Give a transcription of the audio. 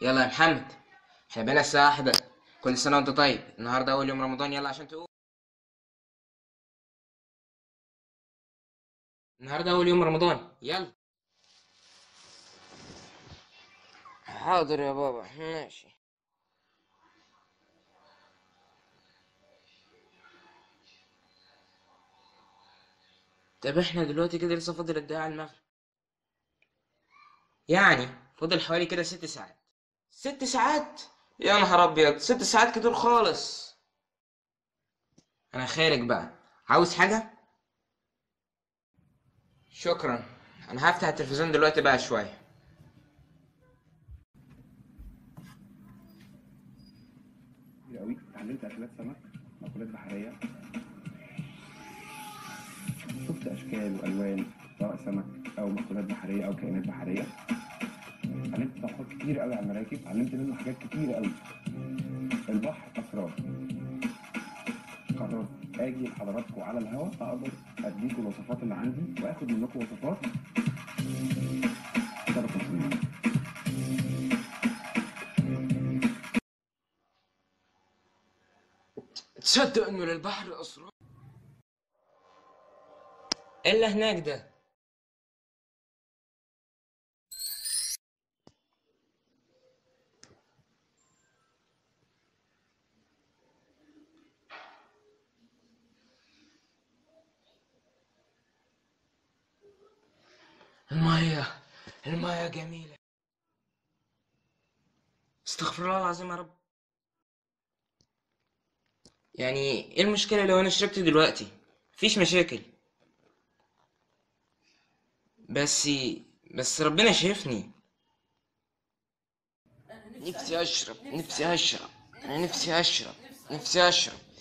يلا يا محمد احنا بقينا الساعة واحدة كل سنة وانت طيب النهاردة أول يوم رمضان يلا عشان تقوم النهاردة أول يوم رمضان يلا حاضر يا بابا ماشي طب احنا دلوقتي كده لسه فاضل قد ايه على المغرب يعني فاضل حوالي كده ست ساعات ست ساعات يا نهار ابيض ست ساعات كتير خالص انا خارج بقى عاوز حاجة شكرا انا هفتح التلفزيون دلوقتي بقى شوية كتير قوي اتعلمت اكلات سمك مأكولات بحريه شفت اشكال والوان سواء سمك او مأكولات بحريه او كائنات بحريه اتعلمت طبخات كتير قوي على المراكب اتعلمت منه حاجات كتير قوي البحر اسرار قررت اجي لحضراتكم على الهواء اقدر اديكم الوصفات اللي عندي واخد منكم وصفات تعرفوا تسويها. تصدق انه للبحر اسرار الا هناك ده المية المية جميلة استغفر الله العظيم يا رب يعني ايه المشكلة لو انا شربت دلوقتي مفيش مشاكل بس بس ربنا شايفني نفسي اشرب نفسي اشرب انا نفسي اشرب نفسي اشرب